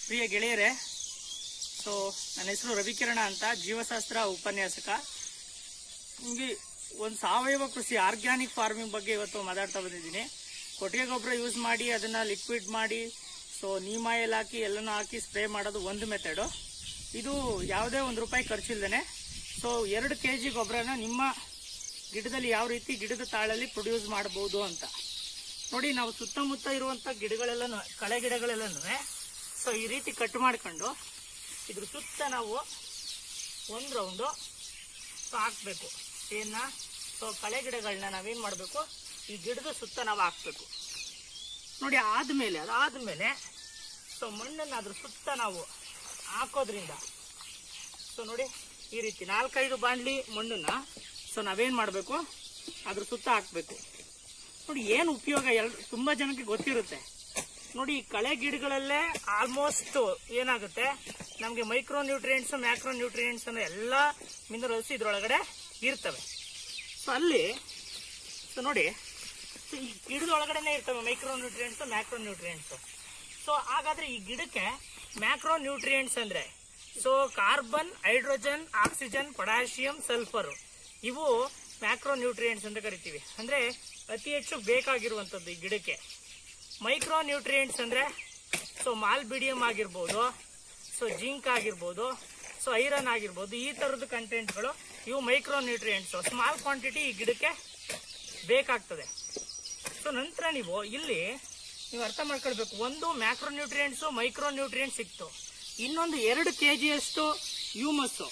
ಪ್ರಿಯ ಗೆಳೆಯರೇ ಸೊ ನನ್ನ ಹೆಸರು ರವಿಕಿರಣ ಅಂತ ಜೀವಶಾಸ್ತ್ರ ಉಪನ್ಯಾಸಕ ನಿಮಗೆ ಒಂದು ಸಾವಯವ ಕೃಷಿ ಆರ್ಗ್ಯಾನಿಕ್ ಫಾರ್ಮಿಂಗ್ ಬಗ್ಗೆ ಇವತ್ತು ಮಾತಾಡ್ತಾ ಬಂದಿದ್ದೀನಿ ಕೊಟ್ಟಿಗೆ ಗೊಬ್ಬರ ಯೂಸ್ ಮಾಡಿ ಅದನ್ನ ಲಿಕ್ವಿಡ್ ಮಾಡಿ ಸೊ ನೀಮಾಯಲ್ ಹಾಕಿ ಎಲ್ಲನೂ ಹಾಕಿ ಸ್ಪ್ರೇ ಮಾಡೋದು ಒಂದು ಮೆಥಡು ಇದು ಯಾವುದೇ ಒಂದು ರೂಪಾಯಿ ಖರ್ಚಿಲ್ದೇನೆ ಸೊ ಎರಡು ಕೆ ಜಿ ಗೊಬ್ಬರನ ನಿಮ್ಮ ಗಿಡದಲ್ಲಿ ಯಾವ ರೀತಿ ಗಿಡದ ತಾಳಲ್ಲಿ ಪ್ರೊಡ್ಯೂಸ್ ಮಾಡಬಹುದು ಅಂತ ನೋಡಿ ನಾವು ಸುತ್ತಮುತ್ತ ಇರುವಂತ ಗಿಡಗಳೆಲ್ಲನೂ ಕಳೆ ಗಿಡಗಳೆಲ್ಲನೂ ಸೊ ಈ ರೀತಿ ಕಟ್ ಮಾಡ್ಕೊಂಡು ಇದ್ರ ಸುತ್ತ ನಾವು ಒಂದು ರೌಂಡು ಸೊ ಹಾಕ್ಬೇಕು ಏನ ಸೊ ಕಳೆ ಗಿಡಗಳನ್ನ ನಾವೇನ್ ಮಾಡಬೇಕು ಈ ಗಿಡದ ಸುತ್ತ ನಾವು ಹಾಕ್ಬೇಕು ನೋಡಿ ಆದ್ಮೇಲೆ ಅದಾದ್ಮೇಲೆ ಸೊ ಮಣ್ಣನ್ನ ಅದ್ರ ಸುತ್ತ ನಾವು ಹಾಕೋದ್ರಿಂದ ಸೊ ನೋಡಿ ಈ ರೀತಿ ನಾಲ್ಕೈದು ಬಾಂಡ್ಲಿ ಮಣ್ಣನ್ನ ಸೊ ನಾವೇನ್ ಮಾಡಬೇಕು ಅದ್ರ ಸುತ್ತ ಹಾಕ್ಬೇಕು ನೋಡಿ ಏನು ಉಪಯೋಗ ಎಲ್ ತುಂಬಾ ಜನಕ್ಕೆ ಗೊತ್ತಿರುತ್ತೆ ನೋಡಿ ಈ ಕಳೆ ಗಿಡಗಳಲ್ಲೇ ಆಲ್ಮೋಸ್ಟ್ ಏನಾಗುತ್ತೆ ನಮಗೆ ಮೈಕ್ರೋ ನ್ಯೂಟ್ರಿಯೆಂಟ್ಸ್ ಮ್ಯಾಕ್ರೋ ನ್ಯೂಟ್ರಿಯೆಂಟ್ಸ್ ಅನ್ನೋ ಎಲ್ಲ ಮಿನರಲ್ಸ್ ಇದ್ರೊಳಗಡೆ ಇರ್ತವೆ ಸೊ ಅಲ್ಲಿ ಸೊ ನೋಡಿ ಸೊ ಈ ಗಿಡದ ಒಳಗಡೆನೆ ಇರ್ತವೆ micro nutrients macro nutrients so ಹಾಗಾದ್ರೆ ಈ ಗಿಡಕ್ಕೆ ಮ್ಯಾಕ್ರೋ ನ್ಯೂಟ್ರಿಯೆಂಟ್ಸ್ ಅಂದ್ರೆ so carbon hydrogen oxygen potassium sulphur ಇವು ಮ್ಯಾಕ್ರೋ ನ್ಯೂಟ್ರಿಯೆಂಟ್ಸ್ ಅಂತ ಕರಿತೀವಿ ಅಂದ್ರೆ ಅತಿ ಹೆಚ್ಚು ಬೇಕಾಗಿರುವಂಥದ್ದು ಈ ಗಿಡಕ್ಕೆ ಮೈಕ್ರೋ ನ್ಯೂಟ್ರಿಯೆಂಟ್ಸ್ ಅಂದ್ರೆ ಸೊ ಮಾಲ್ಬಿಡಿಯಂ ಆಗಿರ್ಬೋದು ಸೊ ಜಿಂಕ್ ಆಗಿರ್ಬೋದು ಸೊ ಐರನ್ ಆಗಿರ್ಬೋದು ಈ ತರದ ಕಂಟೆಂಟ್ಗಳು ಇವು ಮೈಕ್ರೋ ನ್ಯೂಟ್ರಿಯೆಂಟ್ಸ್ ಸ್ಮಾಲ್ ಕ್ವಾಂಟಿಟಿ ಈ ಗಿಡಕ್ಕೆ ಬೇಕಾಗ್ತದೆ ಸೊ ನಂತರ ನೀವು ಇಲ್ಲಿ ನೀವು ಅರ್ಥ ಮಾಡ್ಕೊಳ್ಬೇಕು ಒಂದು ಮ್ಯಾಕ್ರೋ ನ್ಯೂಟ್ರಿಯೆಂಟ್ಸು ಮೈಕ್ರೋ ನ್ಯೂಟ್ರಿಯೆಂಟ್ ಸಿಕ್ತು ಇನ್ನೊಂದು ಎರಡು ಕೆ ಜಿಯಷ್ಟು ಯೂಮಸ್ಸು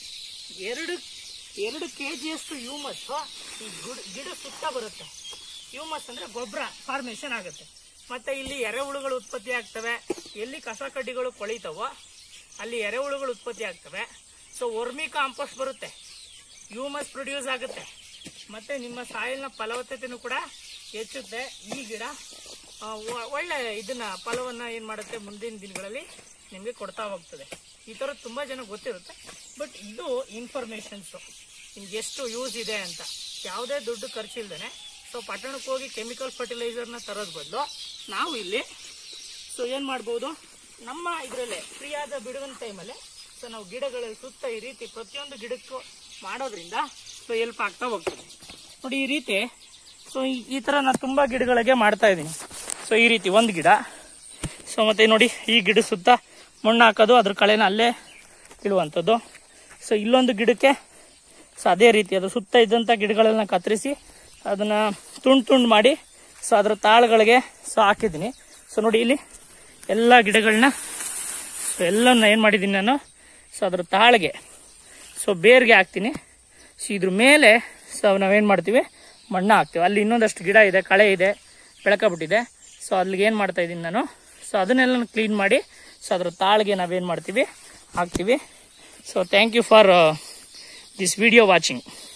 ಎರಡು ಎರಡು ಕೆ ಜಿಯಷ್ಟು ಯೂಮಸ್ಸು ಈ ಗಿಡ ಗಿಡ ಸುತ್ತ ಬರುತ್ತೆ ಹ್ಯೂಮಸ್ ಅಂದ್ರೆ ಗೊಬ್ಬರ ಫಾರ್ಮೇಶನ್ ಆಗುತ್ತೆ ಮತ್ತೆ ಇಲ್ಲಿ ಎರೆಹುಳುಗಳು ಉತ್ಪತ್ತಿ ಆಗ್ತವೆ ಎಲ್ಲಿ ಕಸ ಕಡ್ಡಿಗಳು ಕೊಳಿತವೋ ಅಲ್ಲಿ ಎರೆಹುಳುಗಳು ಉತ್ಪತ್ತಿ ಆಗ್ತವೆ ಸೊ ವರ್ಮಿ ಕಾಂಪೋಸ್ಟ್ ಬರುತ್ತೆ ಹ್ಯೂಮಸ್ ಪ್ರೊಡ್ಯೂಸ್ ಆಗುತ್ತೆ ಮತ್ತೆ ನಿಮ್ಮ ಸಾಯಿಲ್ನ ಫಲವತ್ತತೆನೂ ಕೂಡ ಹೆಚ್ಚುತ್ತೆ ಈ ಗಿಡ ಆ, ಒ- ಒಳ್ಳೆ ಇದನ್ನ ಫಲವನ್ನ ಏನ್ ಮಾಡುತ್ತೆ ಮುಂದಿನ ದಿನಗಳಲ್ಲಿ ನಿಮಗೆ ಕೊಡ್ತಾ ಹೋಗ್ತದೆ ಈ ತರ ತುಂಬಾ ಜನ ಗೊತ್ತಿರುತ್ತೆ ಬಟ್ ಇದು ಇನ್ಫಾರ್ಮೇಶನ್ಸ್ ನಿಮ್ಗೆ ಎಷ್ಟು ಯೂಸ್ ಇದೆ ಅಂತ ಯಾವುದೇ ದುಡ್ಡು ಖರ್ಚಿಲ್ದೇನೆ ಸೊ ಪಟ್ಟಣಕ್ಕೆ ಹೋಗಿ ಕೆಮಿಕಲ್ ಫರ್ಟಿಲೈಸರ್ನ ತರೋದ್ ಬದಲು ನಾವು ಇಲ್ಲಿ ಸೊ ಏನ್ ಮಾಡ್ಬೋದು ನಮ್ಮ ಇದರಲ್ಲೇ ಫ್ರೀಯಾದ ಬಿಡುವಿನ ಟೈಮಲ್ಲಿ ಸೊ ನಾವು ಗಿಡಗಳಲ್ಲಿ ಸುತ್ತ ಈ ರೀತಿ ಪ್ರತಿಯೊಂದು ಗಿಡಕ್ಕೂ ಮಾಡೋದ್ರಿಂದ ಸೊ ಹೆಲ್ಪ್ ಆಗ್ತಾ ಹೋಗ್ತದೆ ನೋಡಿ ಈ ರೀತಿ ಸೊ ಈ- ಈ ತರ ನಾನು ತುಂಬಾ ಗಿಡಗಳಿಗೆ ಮಾಡ್ತಾ ಇದ್ದೀನಿ ಸೊ ಈ ರೀತಿ ಒಂದು ಗಿಡ ಸೊ ಮತ್ತೆ ನೋಡಿ ಈ ಗಿಡ ಸುತ್ತ ಮಣ್ಣು ಹಾಕೋದು ಅದ್ರ ಕಳೆನ ಅಲ್ಲೇ ಇಡುವಂಥದ್ದು ಸೊ ಇಲ್ಲೊಂದು ಗಿಡಕ್ಕೆ ಸೊ ಅದೇ ರೀತಿ ಅದು ಸುತ್ತ ಇದ್ದಂಥ ಗಿಡಗಳನ್ನ ಕತ್ತರಿಸಿ ಅದನ್ನ ತುಂಡು ತುಂಡು ಮಾಡಿ ಸೊ ಅದ್ರ ತಾಳುಗಳಿಗೆ ಸೊ ಹಾಕಿದ್ದೀನಿ ಸೊ ನೋಡಿ ಇಲ್ಲಿ ಎಲ್ಲ ಗಿಡಗಳನ್ನ ಸೊ ಎಲ್ಲನ್ನ ಏನು ಮಾಡಿದ್ದೀನಿ ನಾನು ಸೊ ಅದ್ರ ತಾಳಿಗೆ ಸೊ ಬೇರ್ಗೆ ಹಾಕ್ತೀನಿ ಸೊ ಇದ್ರ ಮೇಲೆ ಸೊ ನಾವೇನು ಮಾಡ್ತೀವಿ ಮಣ್ಣು ಹಾಕ್ತೀವಿ ಅಲ್ಲಿ ಇನ್ನೊಂದಷ್ಟು ಗಿಡ ಇದೆ ಕಳೆ ಇದೆ ಬೆಳಕಬಿಟ್ಟಿದೆ ಸೊ ಅಲ್ಲಿಗೆ ಏನು ಮಾಡ್ತಾ ಇದ್ದೀನಿ ನಾನು ಸೊ ಅದನ್ನೆಲ್ಲ ಕ್ಲೀನ್ ಮಾಡಿ ಸೊ ಅದ್ರ ತಾಳಿಗೆ ನಾವೇನು ಮಾಡ್ತೀವಿ ಹಾಕ್ತೀವಿ so thank you for this video watching